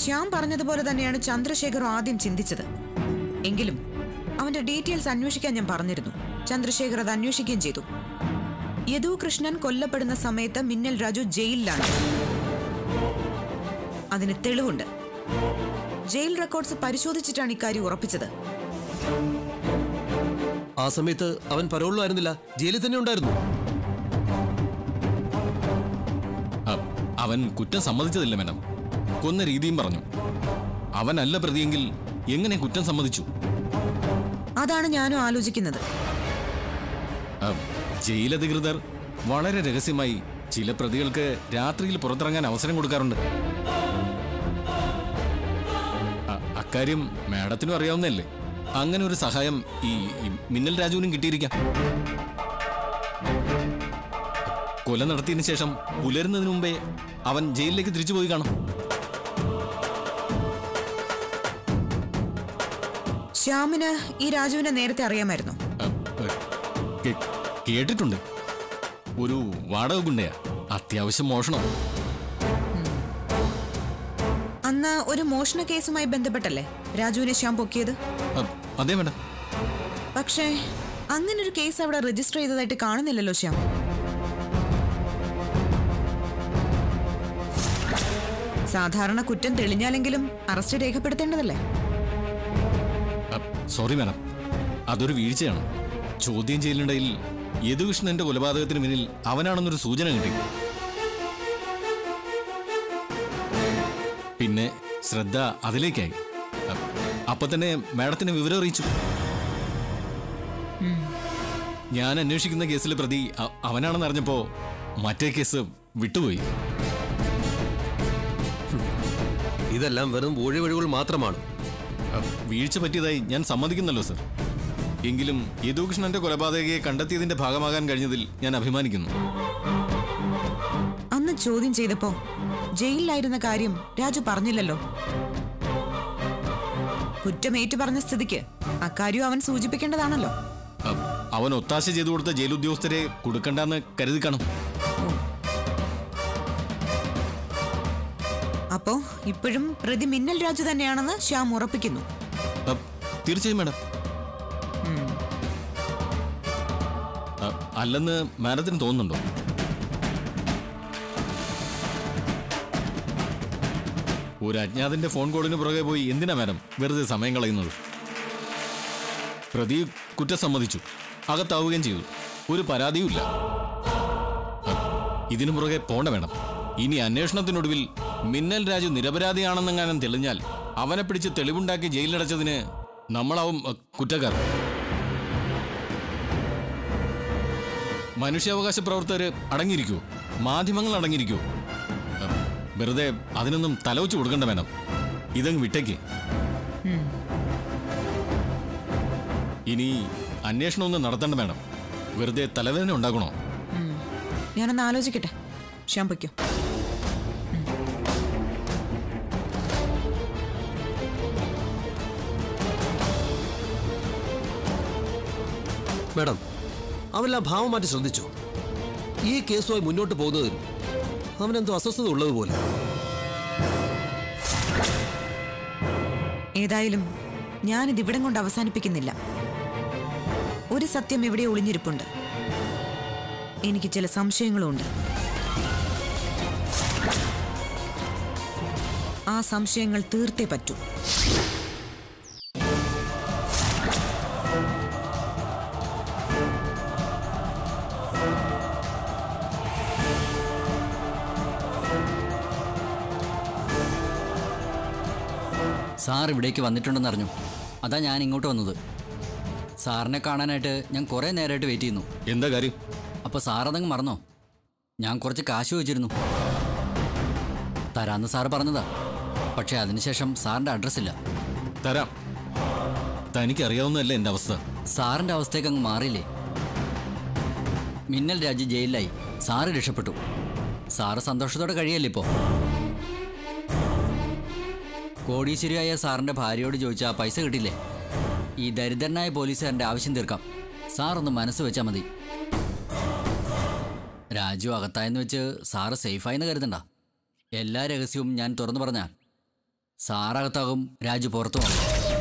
ശ്യാം പറഞ്ഞതുപോലെ തന്നെയാണ് ചന്ദ്രശേഖർ ആദ്യം ചിന്തിച്ചത് എങ്കിലും അവന്റെ ഡീറ്റെയിൽസ് അന്വേഷിക്കാൻ ഞാൻ പറഞ്ഞിരുന്നു ചന്ദ്രശേഖർ അത് അന്വേഷിക്കുകയും ചെയ്തു യദു കൃഷ്ണൻ കൊല്ലപ്പെടുന്ന സമയത്ത് മിന്നൽ രാജു ജയിലിലാണ് അതിന് തെളിവുണ്ട് ജയിൽ റെക്കോർഡ്സ് പരിശോധിച്ചിട്ടാണ് ഇക്കാര്യം ഉറപ്പിച്ചത് ആ സമയത്ത് അവൻ പരോളിലായിരുന്നില്ല ജയിലിൽ തന്നെ ഉണ്ടായിരുന്നു അ- അവൻ കുറ്റം സമ്മതിച്ചതില്ല മേഡം കൊന്ന രീതിയും പറഞ്ഞു അവനല്ല പ്രതിയെങ്കിൽ എങ്ങനെ കുറ്റം സമ്മതിച്ചു അതാണ് ഞാനും ആലോചിക്കുന്നത് അ, ജയിലധികൃതർ വളരെ രഹസ്യമായി ചില പ്രതികൾക്ക് രാത്രിയിൽ പുറത്തിറങ്ങാൻ അവസരം കൊടുക്കാറുണ്ട് അ- അക്കാര്യം മാഡത്തിനും അറിയാവുന്നതല്ലേ അങ്ങനെ ഒരു സഹായം ഈ ഈ മിന്നൽ രാജുവിനും കിട്ടിയിരിക്കാം കൊല നടത്തിയതിനു ശേഷം പുലരുന്നതിന് മുമ്പേ അവൻ ജയിലിലേക്ക് തിരിച്ചു പോയി കാണും ശ്യാമിന് ഈ രാജുവിനെ നേരത്തെ അറിയാമായിരുന്നു അ, അ, കേ- കേട്ടിട്ടുണ്ട് ഒരു വാടക ഗുണ്ടയാ അത്യാവശ്യം മോഷണം അന്ന് ഒരു മോഷണ കേസുമായി ബന്ധപ്പെട്ടല്ലേ രാജുവിനെ ശ്യാം പൊക്കിയത് അ, അതെ മേഡം പക്ഷേ അങ്ങനൊരു കേസ് അവിടെ രജിസ്റ്റർ ചെയ്തതായിട്ട് കാണുന്നില്ലല്ലോ ശ്യാം സാധാരണ കുറ്റം തെളിഞ്ഞാലെങ്കിലും അറസ്റ്റ് രേഖപ്പെടുത്തേണ്ടതല്ലേ അ, സോറി മാഡം അതൊരു വീഴ്ചയാണ് ചോദ്യം ചെയ്യലിനിടയിൽ യദുകൃഷ്ണന്റെ കൊലപാതകത്തിന് പിന്നിൽ അവനാണെന്നൊരു സൂചന കിട്ടി പിന്നെ ശ്രദ്ധ അതിലേക്കായി അ, അപ്പൊ തന്നെ മാഡത്തിന് വിവരം അറിയിച്ചു ഞാൻ അന്വേഷിക്കുന്ന കേസിലെ പ്രതി അ- അവനാണെന്ന് അറിഞ്ഞപ്പോ മറ്റേ കേസ് വിട്ടുപോയി ഇതെല്ലാം വെറും ഊഴി വഴികൾ മാത്രമാണ് അ, വീഴ്ച പറ്റിയതായി ഞാൻ സമ്മതിക്കുന്നല്ലോ സർ എങ്കിലും യദുകൃഷ്ണന്റെ കൊലപാതകയെ കണ്ടെത്തിയതിന്റെ ഭാഗമാകാൻ കഴിഞ്ഞതിൽ ഞാൻ അഭിമാനിക്കുന്നു അന്ന് ചോദ്യം ചെയ്തപ്പോ ജയിലിലായിരുന്ന കാര്യം രാജു പറഞ്ഞില്ലല്ലോ കുറ്റമേറ്റു പറഞ്ഞ സ്ഥിതിക്ക് അക്കാര്യം അവൻ സൂചിപ്പിക്കേണ്ടതാണല്ലോ അ, അവൻ ഒത്താശ ചെയ്തു കൊടുത്ത ജയിലുദ്യോഗസ്ഥരെ കൊടുക്കണ്ടെന്ന് കരുതി കാണും അപ്പോ ഇപ്പോഴും പ്രതി മിന്നൽ രാജു തന്നെയാണെന്ന് ശ്യാം ഉറപ്പിക്കുന്നു അ, തീർച്ചയായും മാഡം അ, അല്ലെന്ന് മാഡത്തിന് തോന്നുന്നുണ്ടോ ഒരു അജ്ഞാതന്റെ ഫോൺ കോളിന് പുറകെ പോയി എന്തിനാ മാഡം വെറുതെ സമയം കളയുന്നത് പ്രതി കുറ്റം സമ്മതിച്ചു അകത്താവുകയും ചെയ്തു ഒരു പരാതിയുമില്ല അ, ഇതിനു പുറകെ പോണ്ട വേണം ഇനി അന്വേഷണത്തിനൊടുവിൽ മിന്നൽ രാജു നിരപരാധിയാണെന്നെങ്ങാനും തെളിഞ്ഞാൽ അവനെ പിടിച്ച് തെളിവുണ്ടാക്കി ജയിലിലടച്ചതിന് നമ്മളാവും അ, കുറ്റക്കാർ മനുഷ്യാവകാശ പ്രവർത്തകർ അടങ്ങിയിരിക്കുമോ മാധ്യമങ്ങൾ അടങ്ങിയിരിക്കുമോ അ, വെറുതെ അതിനൊന്നും തലവച്ച് കൊടുക്കണ്ട വേണം ഇതങ്ങ് വിട്ടേക്ക് ഇനി അന്വേഷണമൊന്നും നടത്തണ്ട വേണം വെറുതെ തലവേദന ഉണ്ടാക്കണോ ഞാനൊന്ന് ആലോചിക്കട്ടെ ശ്യാം പൊയ്ക്കോ മാഡം അവനെല്ലാം ഭാവം മാറ്റി ശ്രദ്ധിച്ചു ഈ കേസുമായി മുന്നോട്ട് പോകുന്നതിൽ അവനെന്തോ അസ്വസ്ഥത ഉള്ളതുപോലെ ഏതായാലും ഞാനിത് ഇവിടം കൊണ്ട് അവസാനിപ്പിക്കുന്നില്ല ഒരു സത്യം ഇവിടെ ഒളിഞ്ഞിരിപ്പുണ്ട് എനിക്ക് ചില സംശയങ്ങളുമുണ്ട് ആ സംശയങ്ങൾ തീർത്തേ പറ്റൂ സാർ ഇവിടേക്ക് വന്നിട്ടുണ്ടെന്ന് അറിഞ്ഞു അതാ ഞാൻ ഇങ്ങോട്ട് വന്നത് സാറിനെ കാണാനായിട്ട് ഞാൻ കുറേ നേരമായിട്ട് വെയിറ്റ് ചെയ്യുന്നു എന്താ കാര്യം അപ്പോൾ സാർ അതങ്ങ് മറന്നോ ഞാൻ കുറച്ച് കാശ് ചോദിച്ചിരുന്നു തരാന്ന് സാർ പറഞ്ഞതാ പക്ഷേ അതിനുശേഷം സാറിൻ്റെ അഡ്രസ്സ് ഇല്ല തരാം തനിക്കറിയാവുന്നതല്ല എൻ്റെ അവസ്ഥ സാറിൻ്റെ അവസ്ഥയ്ക്ക് അങ്ങ് മാറിയില്ലേ മിന്നൽ രാജ് ജയിലിലായി സാറ് രക്ഷപ്പെട്ടു സാറ് സന്തോഷത്തോടെ കഴിയല്ലേ ഇപ്പോൾ കോടീശ്വരിയായ സാറിൻ്റെ ഭാര്യയോട് ചോദിച്ചാൽ പൈസ കിട്ടില്ലേ ഈ ദരിദ്രനായ പോലീസുകാരൻ്റെ ആവശ്യം തീർക്കാം സാർ ഒന്ന് മനസ്സ് വെച്ചാൽ മതി രാജു അകത്തായെന്ന് വെച്ച് സാറ് സേഫായെന്ന് കരുതണ്ട എല്ലാ രഹസ്യവും ഞാൻ തുറന്നു പറഞ്ഞാൽ സാറകത്താകും രാജു പുറത്തു വന്നു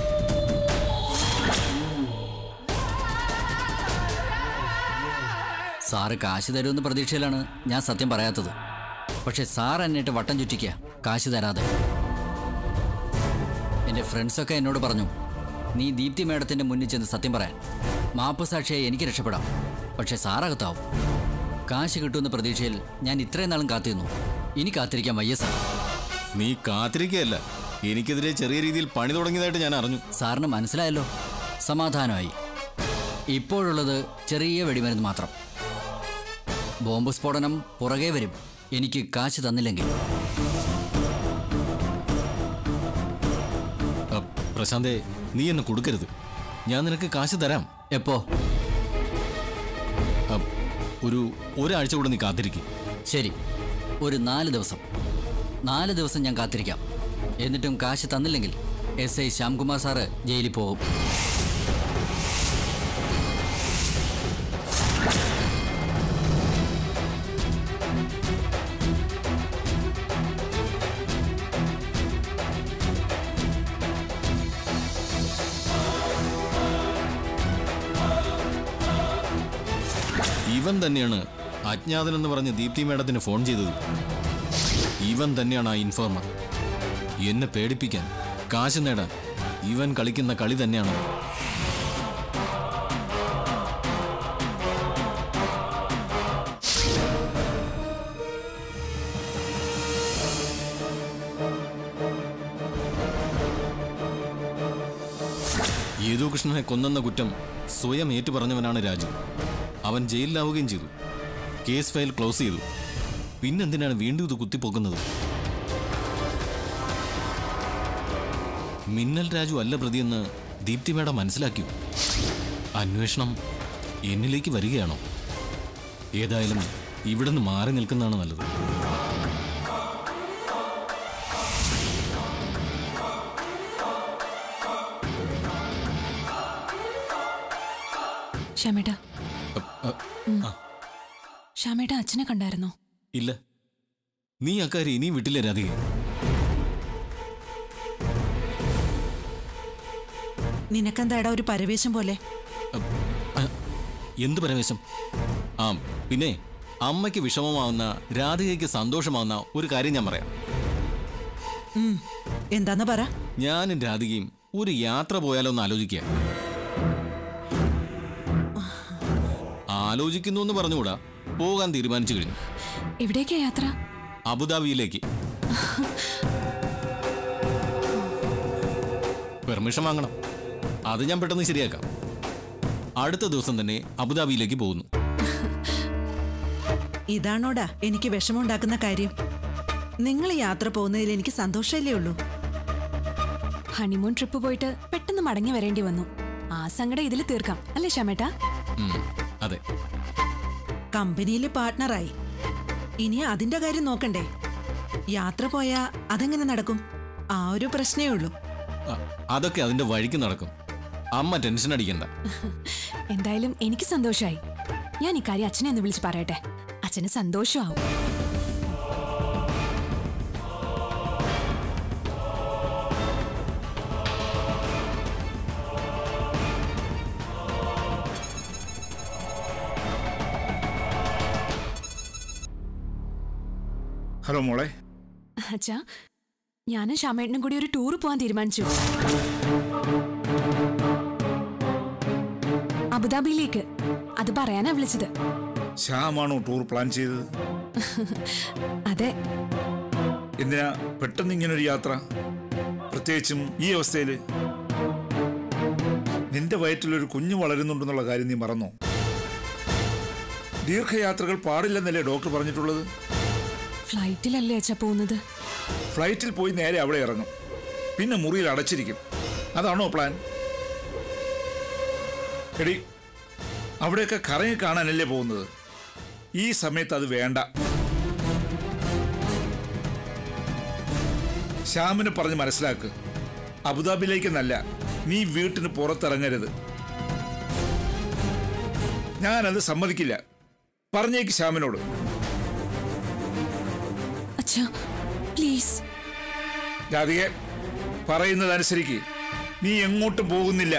സാറ് കാശ് തരുമെന്ന് പ്രതീക്ഷയിലാണ് ഞാൻ സത്യം പറയാത്തത് പക്ഷെ സാർ എന്നിട്ട് വട്ടം ചുറ്റിക്കുക കാശ് തരാതെ എൻ്റെ ഫ്രണ്ട്സൊക്കെ എന്നോട് പറഞ്ഞു നീ ദീപ്തി മേഡത്തിൻ്റെ മുന്നിൽ ചെന്ന് സത്യം പറയാൻ മാപ്പ് സാക്ഷിയായി എനിക്ക് രക്ഷപ്പെടാം പക്ഷെ സാറകത്താവും കാശ് കിട്ടുമെന്ന പ്രതീക്ഷയിൽ ഞാൻ ഇത്രയും നാളും കാത്തിരുന്നു ഇനി കാത്തിരിക്കാൻ വയ്യ സാർ നീ കാത്തിരിക്കുകയല്ല എനിക്കെതിരെ ചെറിയ രീതിയിൽ പണി തുടങ്ങിയതായിട്ട് ഞാൻ അറിഞ്ഞു സാറിന് മനസ്സിലായല്ലോ സമാധാനമായി ഇപ്പോഴുള്ളത് ചെറിയ വെടിമരുന്ന് മാത്രം ബോംബ് സ്ഫോടനം പുറകെ വരും എനിക്ക് കാശ് തന്നില്ലെങ്കിൽ അ, പ്രശാന്തേ നീ എന്നെ കൊടുക്കരുത് ഞാൻ നിനക്ക് കാശ് തരാം എപ്പോ അ, ഒരു ഒരാഴ്ച കൂടെ നീ കാത്തിരിക്കും ശരി ഒരു നാല് ദിവസം നാല് ദിവസം ഞാൻ കാത്തിരിക്കാം എന്നിട്ടും കാശ് തന്നില്ലെങ്കിൽ എസ് ഐ ശ്യാംകുമാർ സാറ് ജയിലിൽ പോകും ഇവൻ തന്നെയാണ് അജ്ഞാതനെന്ന് പറഞ്ഞ് ദീപ്തി മേഡത്തിന് ഫോൺ ചെയ്തത് ഇവൻ തന്നെയാണ് ആ ഇൻഫോർമർ എന്നെ പേടിപ്പിക്കാൻ കാശ് നേടാൻ ഇവൻ കളിക്കുന്ന കളി തന്നെയാണ് യേദുകൃഷ്ണനെ കൊന്നെന്ന കുറ്റം സ്വയം ഏറ്റുപറഞ്ഞവനാണ് രാജു അവൻ ജയിലിലാവുകയും ചെയ്തു കേസ് ഫയൽ ക്ലോസ് ചെയ്തു പിന്നെന്തിനാണ് വീണ്ടും ഇത് കുത്തിപ്പോക്കുന്നത് മിന്നൽ രാജു അല്ല പ്രതിയെന്ന് ദീപ്തി മേഡം മനസ്സിലാക്കിയോ അന്വേഷണം എന്നിലേക്ക് വരികയാണോ ഏതായാലും ഇവിടുന്ന് മാറി നിൽക്കുന്നതാണ് നല്ലത് ശ്യാമേട്ട അ, അ, ശ്യാമേട്ട അച്ഛനെ കണ്ടായിരുന്നോ ഇല്ല നീ അക്കാര്യം ഇനിയും വിട്ടില്ല രാധിക നിനക്കെന്താടാ ഒരു പരവേശം പോലെ അ, എന്ത് പരവേശം ആ പിന്നെ അമ്മയ്ക്ക് വിഷമമാവുന്ന രാധികയ്ക്ക് സന്തോഷമാവുന്ന ഒരു കാര്യം ഞാൻ പറയാം ഉം, എന്താന്ന് പറ ഞാനും രാധികയും ഒരു യാത്ര പോയാലോ എന്ന് ആലോചിക്കുക ആലോചിക്കുന്നു എന്ന് പറഞ്ഞുകൂടാ പോകാൻ തീരുമാനിച്ചു കഴിഞ്ഞു എവിടേക്കാ യാത്ര അബുദാബിയിലേക്ക് പെർമിഷൻ വാങ്ങണം അത് ഞാൻ പെട്ടെന്ന് ശരിയാക്കാം അടുത്ത ദിവസം തന്നെ അബുദാബിയിലേക്ക് പോകുന്നു ഇതാണോടാ എനിക്ക് വിഷമമുണ്ടാക്കുന്ന കാര്യം നിങ്ങൾ യാത്ര പോകുന്നതിൽ എനിക്ക് സന്തോഷമല്ലേ ഉള്ളൂ ഹണിമൂൺ ട്രിപ്പ് പോയിട്ട് പെട്ടെന്ന് മടങ്ങി വരേണ്ടി വന്നു ആ സങ്കടം ഇതിൽ തീർക്കാം അല്ലേ ശ്യാമേട്ട ഉം, അതെ കമ്പനിയിൽ പാർട്ട്ണറായി ഇനി അതിന്റെ കാര്യം നോക്കണ്ടേ യാത്ര പോയാ അതെങ്ങനെ നടക്കും ആ ഒരു പ്രശ്നേ ഉള്ളൂ അ- അതൊക്കെ അതിന്റെ വഴിക്ക് നടക്കും അമ്മ ടെൻഷൻ അടിക്കണ്ട എന്തായാലും എനിക്ക് സന്തോഷമായി ഞാൻ ഇക്കാര്യം അച്ഛനെ ഒന്ന് വിളിച്ച് പറയട്ടെ അച്ഛന് സന്തോഷമാവും ഹലോ മോളെ അച്ഛാ ഞാനും ശ്യാമേട്ടനും കൂടി ഒരു ടൂർ പോകാൻ തീരുമാനിച്ചു അബുദാബിയിലേക്ക് അത് പറയാനാ വിളിച്ചത് ശ്യാമാണോ ടൂർ പ്ലാൻ ചെയ്തത് അതെ എന്തിനാ പെട്ടെന്ന് ഇങ്ങനൊരു യാത്ര പ്രത്യേകിച്ചും ഈ അവസ്ഥയില് നിന്റെ വയറ്റിലൊരു കുഞ്ഞു വളരുന്നുണ്ടെന്നുള്ള കാര്യം നീ മറന്നോ ദീർഘയാത്രകൾ പാടില്ലെന്നല്ലേ ഡോക്ടർ പറഞ്ഞിട്ടുള്ളത് ഫ്ലൈറ്റിലല്ലേ അച്ഛാ പോകുന്നത് ഫ്ലൈറ്റിൽ പോയി നേരെ അവിടെ ഇറങ്ങും പിന്നെ മുറിയിൽ അടച്ചിരിക്കും അതാണോ പ്ലാൻ എടി അവിടെയൊക്കെ കറങ്ങി കാണാനല്ലേ പോകുന്നത് ഈ സമയത്ത് അത് വേണ്ട ശ്യാമിന് പറഞ്ഞ് മനസ്സിലാക്ക് അബുദാബിയിലേക്കെന്നല്ല നീ വീട്ടിന് പുറത്തിറങ്ങരുത് ഞാനത് സമ്മതിക്കില്ല പറഞ്ഞേക്ക് ശ്യാമിനോട് അച്ഛാ പ്ലീസ് രാധികെ പറയുന്നത് അനുസരിക്ക് നീ എങ്ങോട്ടും പോകുന്നില്ല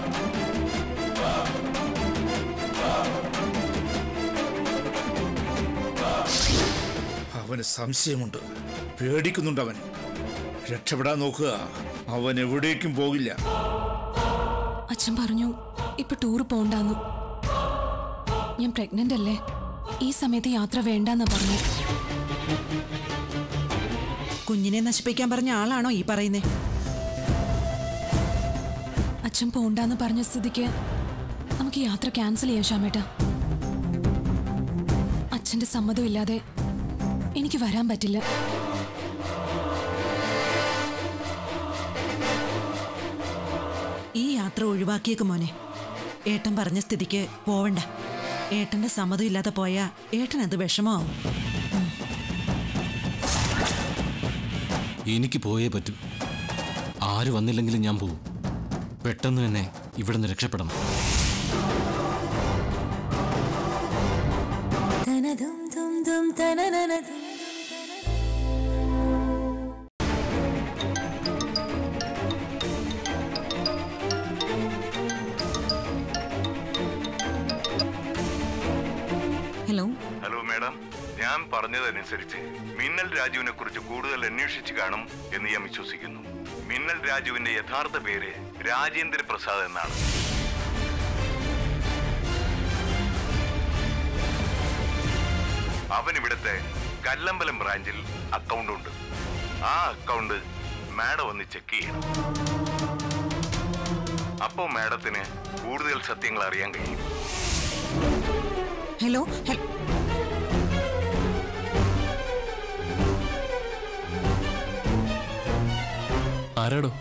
അവന് സംശയമുണ്ട് പേടിക്കുന്നുണ്ട് അവൻ രക്ഷപ്പെടാൻ നോക്കുക അവൻ എവിടേക്കും പോകില്ല അച്ഛൻ പറഞ്ഞു ഇപ്പൊ ടൂർ പോണ്ടാന്നു ഞാൻ പ്രഗ്നന്റ് അല്ലേ ഈ സമയത്ത് യാത്ര വേണ്ടെന്നാ പറഞ്ഞു കുഞ്ഞിനെ നശിപ്പിക്കാൻ പറഞ്ഞ ആളാണോ ഈ പറയുന്നേ അച്ഛൻ പോണ്ടാന്ന് പറഞ്ഞ സ്ഥിതിക്ക് നമുക്ക് യാത്ര ക്യാൻസൽ ചെയ്യാം ശ്യാമേട്ട അച്ഛന്റെ സമ്മതം ഇല്ലാതെ എനിക്ക് വരാൻ പറ്റില്ല ഈ യാത്ര ഒഴിവാക്കിയേക്ക് മോനെ ഏട്ടൻ പറഞ്ഞ സ്ഥിതിക്ക് പോവണ്ട ഏട്ടന്റെ സമ്മതം ഇല്ലാതെ പോയാ ഏട്ടൻ അത് വിഷമാവും എനിക്ക് പോയേ പറ്റൂ ആര് വന്നില്ലെങ്കിലും ഞാൻ പോവും പെട്ടെന്ന് തന്നെ ഇവിടെ നിന്ന് രക്ഷപ്പെടണം ഹലോ ഹലോ മാഡം ഞാൻ പറഞ്ഞതനുസരിച്ച് മിന്നൽ രാജുവിനെ കുറിച്ച് കൂടുതൽ അന്വേഷിച്ചു കാണും എന്ന് ഞാൻ വിശ്വസിക്കുന്നു മിന്നൽ രാജുവിന്റെ യഥാർത്ഥ പേര് രാജേന്ദ്ര പ്രസാദ് എന്നാണ് അവൻ ഇവിടുത്തെ കല്ലമ്പലം ബ്രാഞ്ചിൽ അക്കൗണ്ട് ഉണ്ട് ആ അക്കൗണ്ട് മാഡം ഒന്ന് ചെക്ക് ചെയ്യണം അപ്പോൾ മാഡത്തിന് കൂടുതൽ സത്യങ്ങൾ അറിയാൻ കഴിയും ഹലോ ഹെ- ആരാടോ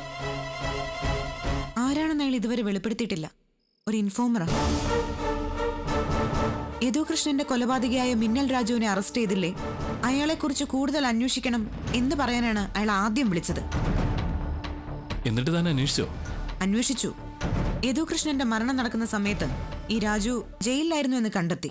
ആരാണെന്ന് അയാൾ ഇതുവരെ വെളിപ്പെടുത്തിയിട്ടില്ല ഒരു ഇൻഫോമറാ യദുകൃഷ്ണന്റെ കൊലപാതകയായ മിന്നൽ രാജുവിനെ അറസ്റ്റ് ചെയ്തില്ലേ അയാളെക്കുറിച്ച് കൂടുതൽ അന്വേഷിക്കണം എന്ന് പറയാനാണ് അയാൾ ആദ്യം വിളിച്ചത് എന്നിട്ട് താൻ അന്വേഷിച്ചോ അന്വേഷിച്ചു യദുകൃഷ്ണന്റെ മരണം നടക്കുന്ന സമയത്ത് ഈ രാജു ജയിലിലായിരുന്നു എന്ന് കണ്ടെത്തി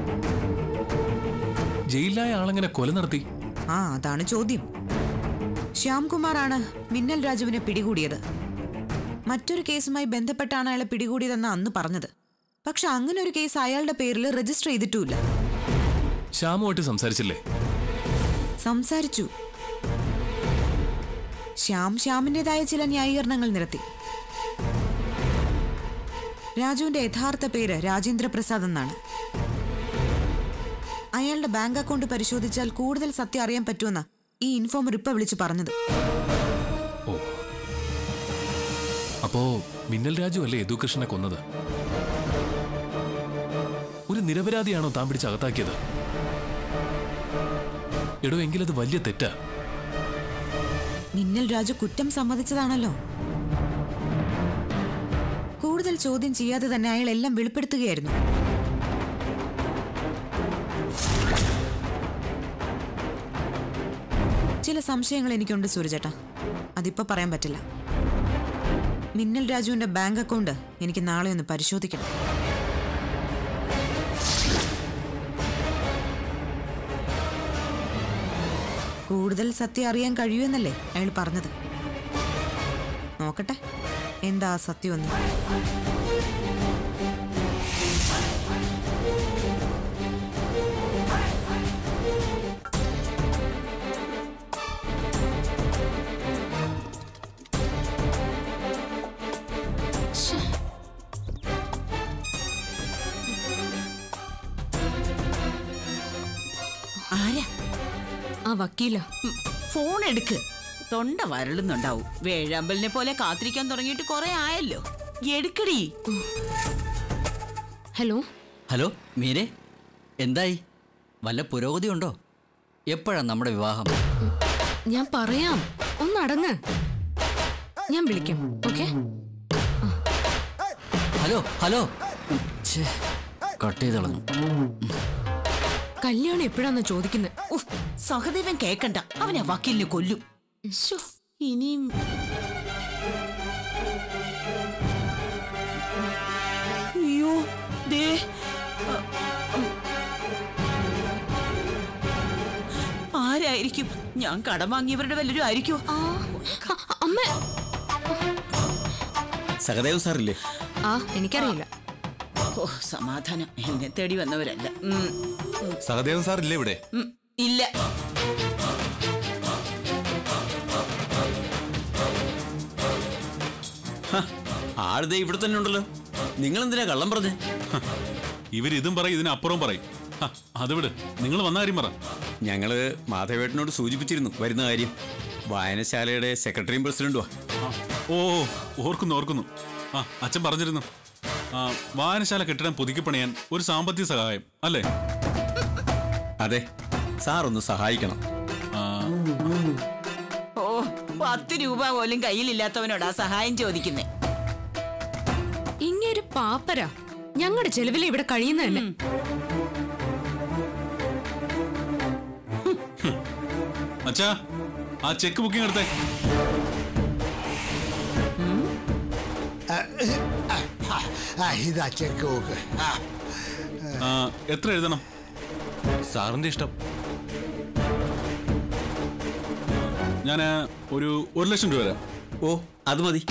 ജയിലിലായ ആളെങ്ങനെ കൊല നടത്തി ആ അതാണ് ചോദ്യം ശ്യാംകുമാറാണ് മിന്നൽ രാജുവിനെ പിടികൂടിയത് മറ്റൊരു കേസുമായി ബന്ധപ്പെട്ടാണ് അയാളെ പിടികൂടിയതെന്ന് അന്ന് പറഞ്ഞത് പക്ഷെ അങ്ങനെ ഒരു കേസ് അയാളുടെ പേരിൽ രജിസ്റ്റർ ചെയ്തിട്ടുമില്ല ശ്യാമുമായിട്ട് സംസാരിച്ചില്ലേ സംസാരിച്ചു ശ്യാം ശ്യാമിൻ്റെതായ ചില ന്യായീകരണങ്ങൾ നിരത്തി രാജുവിന്റെ യഥാർത്ഥ പേര് രാജേന്ദ്ര പ്രസാദ് എന്നാണ് അയാളുടെ ബാങ്ക് അക്കൗണ്ട് പരിശോധിച്ചാൽ കൂടുതൽ സത്യം അറിയാൻ പറ്റുമെന്ന ഈ ഇൻഫോമർ ഇപ്പൊ വിളിച്ചു പറഞ്ഞത് ഓ അപ്പോ മിന്നൽ രാജു അല്ലേ യദുകൃഷ്ണനെ കൊന്നത് ഒരു നിരപരാധിയാണോ താൻ പിടിച്ച് അകത്താക്കിയത് എടോ എങ്കിലത് വലിയ തെറ്റാ മിന്നൽ രാജു കുറ്റം സമ്മതിച്ചതാണല്ലോ കൂടുതൽ ചോദ്യം ചെയ്യാതെ തന്നെ അയാൾ എല്ലാം വെളിപ്പെടുത്തുകയായിരുന്നു ചില സംശയങ്ങൾ എനിക്കുണ്ട് സൂര്യചേട്ടാ അതിപ്പോ പറയാൻ പറ്റില്ല മിന്നൽ രാജുവിന്റെ ബാങ്ക് അക്കൗണ്ട് എനിക്ക് നാളെ ഒന്ന് പരിശോധിക്കണം കൂടുതൽ സത്യം അറിയാൻ കഴിയുമെന്നല്ലേ അയാൾ പറഞ്ഞത് നോക്കട്ടെ എന്താ ആ സത്യമെന്ന് ആരാ ആ വക്കീല ഉം, ഫോൺ എടുക്ക് തൊണ്ട വരളുന്നുണ്ടാവും വേഴാമ്പലിനെ പോലെ കാത്തിരിക്കാൻ തുടങ്ങിയിട്ട് കുറെ ആയല്ലോ എടുക്കടി ഹലോ ഹലോ മീരെ എന്തായി വല്ല പുരോഗതി ഉണ്ടോ എപ്പോഴാണ് നമ്മുടെ വിവാഹം ഞാൻ പറയാം ഒന്ന് അടങ്ങ് ഞാൻ വിളിക്കാം ഓക്കെ ഹലോ ഹലോ ഛേ, കട്ട് ചെയ്ത് കളഞ്ഞു കല്യാണം എപ്പോഴാന്ന് ചോദിക്കുന്നത് ഉഫ്, സഹദേവൻ കേക്കണ്ട അവനെ വക്കീലിനെ കൊല്ലും ശ്ശോ, ഇനിയും അയ്യോ ദേ അ, ഉം. ആരായിരിക്കും ഞാൻ കടം വാങ്ങിയവരുടെ വല്ലരും ആയിരിക്കും അമ്മ സഹദേവ് സാറില്ലേ ആ എനിക്കറിയില്ല ഓ സമാധാനം എന്നെ തേടി വന്നവരല്ല ഉം, സഹദേവൻ സാർ ഇല്ലേ ഇവിടെ ഉം, ഇല്ല ആളിതേ ഇവിടെ തന്നെ ഉണ്ടല്ലോ നിങ്ങൾ എന്തിനാ കള്ളം പറഞ്ഞേ ഇവർ ഇതും പറയും ഇതിനപ്പുറവും പറയും ഹ, അത് വിട് നിങ്ങൾ വന്ന കാര്യം പറ ഞങ്ങള് മാധവേട്ടനോട് സൂചിപ്പിച്ചിരുന്നു വരുന്ന കാര്യം വായനശാലയുടെ സെക്രട്ടറിയും പ്രസിഡന്റുവാ ഓ ഓർക്കുന്നു ഓർക്കുന്നു ആ അച്ഛൻ പറഞ്ഞിരുന്നു ആ, വായനശാല കെട്ടിടം പുതുക്കിപ്പണിയാൻ ഒരു സാമ്പത്തിക സഹായം അല്ലേ അതെ സാർ ഒന്ന് സഹായിക്കണം ആ, ഓ പത്ത് രൂപ പോലും കയ്യിലില്ലാത്തവനോടാ സഹായം ചോദിക്കുന്നേ ഇങ്ങൊരു പാപ്പരാ ഞങ്ങളുടെ ചെലവിൽ ഇവിടെ കഴിയുന്ന തന്നെ അച്ഛാ ആ ചെക്ക് ബുക്കിംഗ് എടുത്തേ ഇതാ ചെക്ക് നോക്ക് ആ, എത്ര എഴുതണം സാറിന്റെ ഇഷ്ടം ഞാൻ ഒരു ഒരു ലക്ഷം രൂപ തരാം ഓ അത് മതി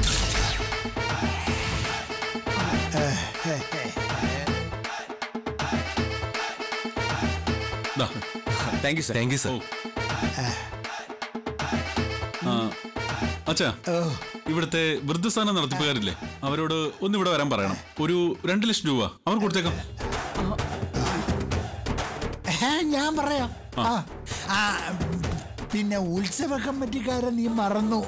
thank you sir thank you sir ആ, അച്ഛാ ഇവിടുത്തെ വൃദ്ധസ്ഥാനം നടത്തിപ്പുകാരില്ലേ അവരോട് ഒന്ന് ഇവിടെ വരാൻ പറയണം ഒരു രണ്ട് ലക്ഷം രൂപ അവർ കൊടുത്തേക്കാം ഏ, ഞാൻ പറയാം ആ ആ, പിന്നെ ഉത്സവ കമ്മിറ്റിക്കാരെ നീ മറന്നു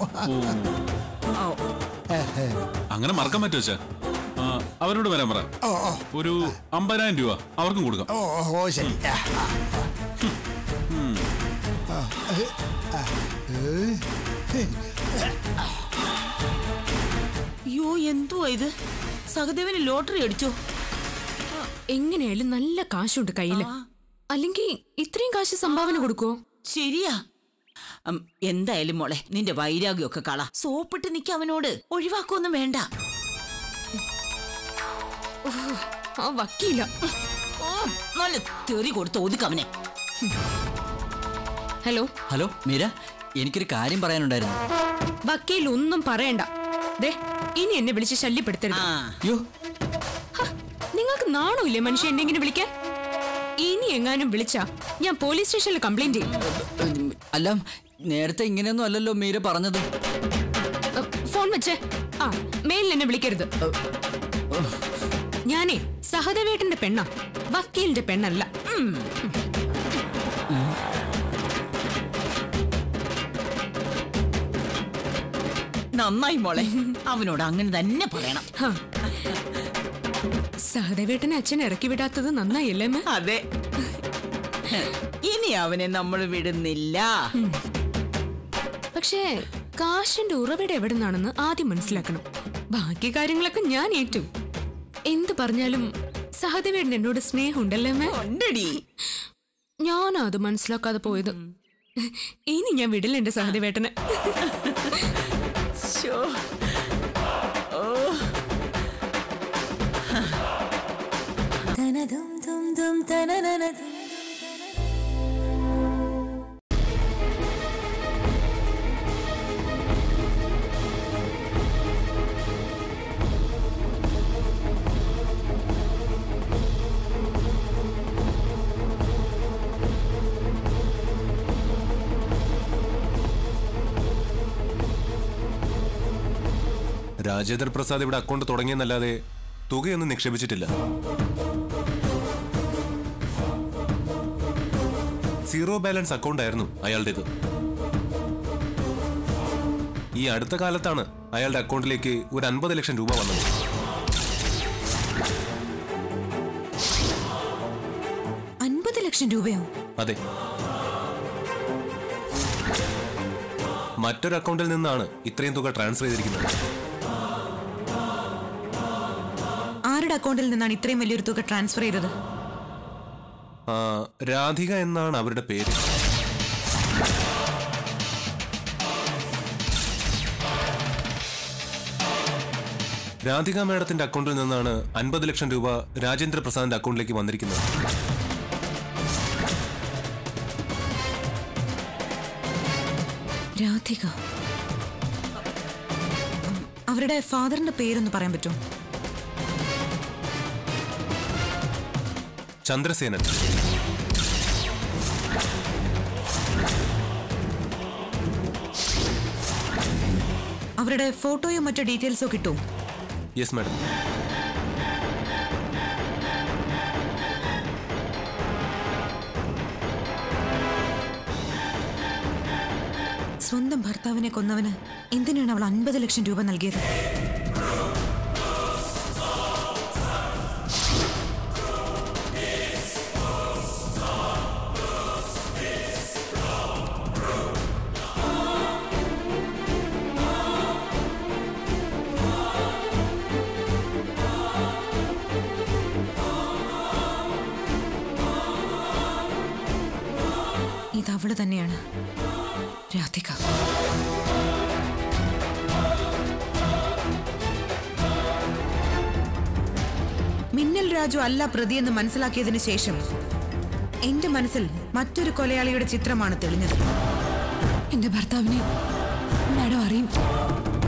അങ്ങനെ മറക്കാൻ പറ്റുമോ അച്ഛാ ആ, അവരോട് വരാൻ പറ ഓ ഓ ഒരു അമ്പതിനായിരം രൂപ അവർക്കും കൊടുക്കാം ഓ ഓ, ഓ ശരി ആ, ആ. ആ, ഏ, ആ, ഏ, അയ്യോ എന്തുവാ ഇത് സഹദേവന് ലോട്ടറി അടിച്ചോ എങ്ങനെയായാലും നല്ല കാശുണ്ട് കയ്യില് അല്ലെങ്കിൽ ഇത്രയും കാശ് സംഭാവന കൊടുക്കുവോ ശരിയാ ഉം, എന്തായാലും മോളെ നിന്റെ വൈരാഗ്യമൊക്കെ കള സോപ്പിട്ട് നിക്ക അവനോട് ഒഴിവാക്കൊന്നും വേണ്ട ആ വക്കീല ഓ നല്ല തെറി കൊടുത്ത് ഒതുക്കവനെ ഹലോ ഹലോ മീര എനിക്കൊരു കാര്യം പറയാനുണ്ടായിരുന്നു വക്കീൽ ഒന്നും പറയണ്ട ദേ ഇനി എന്നെ വിളിച്ച് ശല്യപ്പെടുത്തരുത് യോ ഹ, നിങ്ങൾക്ക് നാണമില്ലേ മനുഷ്യ എന്നെ ഇങ്ങനെ വിളിക്കാൻ ഇനി എങ്ങാനും വിളിച്ചാ ഞാൻ പോലീസ് സ്റ്റേഷനിൽ കംപ്ലൈന്റ് ചെയ്യും അല്ല നേരത്തെ ഇങ്ങനെയൊന്നും അല്ലല്ലോ മീര പറഞ്ഞത് അ, ഫോൺ വെച്ചേ ആ മേലിൽ എന്നെ വിളിക്കരുത് ഞാനേ സഹദേവേട്ടന്റെ പെണ്ണാ വക്കീലിന്റെ പെണ്ണല്ല ഉം. നന്നായി മോളെ അവനോട് അങ്ങനെ തന്നെ പറയണം ഹ. സഹദേവേട്ടനെ അച്ഛൻ ഇറക്കി വിടാത്തത് നന്നായില്ലേ അമ്മ? അതെ ഇനി അവനെ നമ്മൾ വിടുന്നില്ല പക്ഷേ കാശിന്റെ ഉറവിടം എവിടെ നിന്നാണെന്ന് ആദ്യം മനസ്സിലാക്കണം ബാക്കി കാര്യങ്ങളൊക്കെ ഞാൻ ഏറ്റു എന്ത് പറഞ്ഞാലും സഹദേവേട്ടൻ എന്നോട് സ്നേഹമുണ്ടല്ലേ അമ്മേ? ഉണ്ടടി ഞാനാ അത് മനസ്സിലാക്കാതെ പോയത് ഇനി ഞാൻ വിടില്ല എന്റെ സഹദേവേട്ടനെ ശോ. ഓ രാജേന്ദ്ര പ്രസാദ് ഇവിടെ അക്കൗണ്ട് തുടങ്ങിയെന്നല്ലാതെ തുകയൊന്നും നിക്ഷേപിച്ചിട്ടില്ല സീറോ ബാലൻസ് അക്കൗണ്ട് ആയിരുന്നു അയാളുടേത് ഈ അടുത്ത കാലത്താണ് അയാളുടെ അക്കൗണ്ടിലേക്ക് ഒരു അൻപത് ലക്ഷം രൂപ വന്നത് അൻപത് ലക്ഷം രൂപയോ അതെ മറ്റൊരു അക്കൗണ്ടിൽ നിന്നാണ് ഇത്രയും തുക ട്രാൻസ്ഫർ ചെയ്തിരിക്കുന്നത് ആരുടെ അക്കൗണ്ടിൽ നിന്നാണ് ഇത്രയും വലിയൊരു തുക ട്രാൻസ്ഫർ ചെയ്തത് ആ, രാധിക എന്നാണ് അവരുടെ പേര് രാധിക മാഡത്തിന്റെ അക്കൗണ്ടിൽ നിന്നാണ് അൻപത് ലക്ഷം രൂപ രാജേന്ദ്ര പ്രസാദിന്റെ അക്കൗണ്ടിലേക്ക് വന്നിരിക്കുന്നത് രാധിക അവരുടെ ഫാദറിന്റെ പേരൊന്ന് പറയാൻ പറ്റുമോ ചന്ദ്രസേനൻ അവരുടെ ഫോട്ടോയോ മറ്റോ ഡീറ്റെയിൽസോ കിട്ടുമോ യെസ് മാഡം സ്വന്തം ഭർത്താവിനെ കൊന്നവന് എന്തിനാണ് അവൾ അൻപത് ലക്ഷം രൂപ നൽകിയത് ഇത് അവള് തന്നെയാണ് രാധിക മിന്നൽ രാജു അല്ല പ്രതിയെന്ന് മനസ്സിലാക്കിയതിനു ശേഷം എന്റെ മനസ്സിൽ മറ്റൊരു കൊലയാളിയുടെ ചിത്രമാണ് തെളിഞ്ഞത് എന്റെ ഭർത്താവിനെ മാഡം അറിയും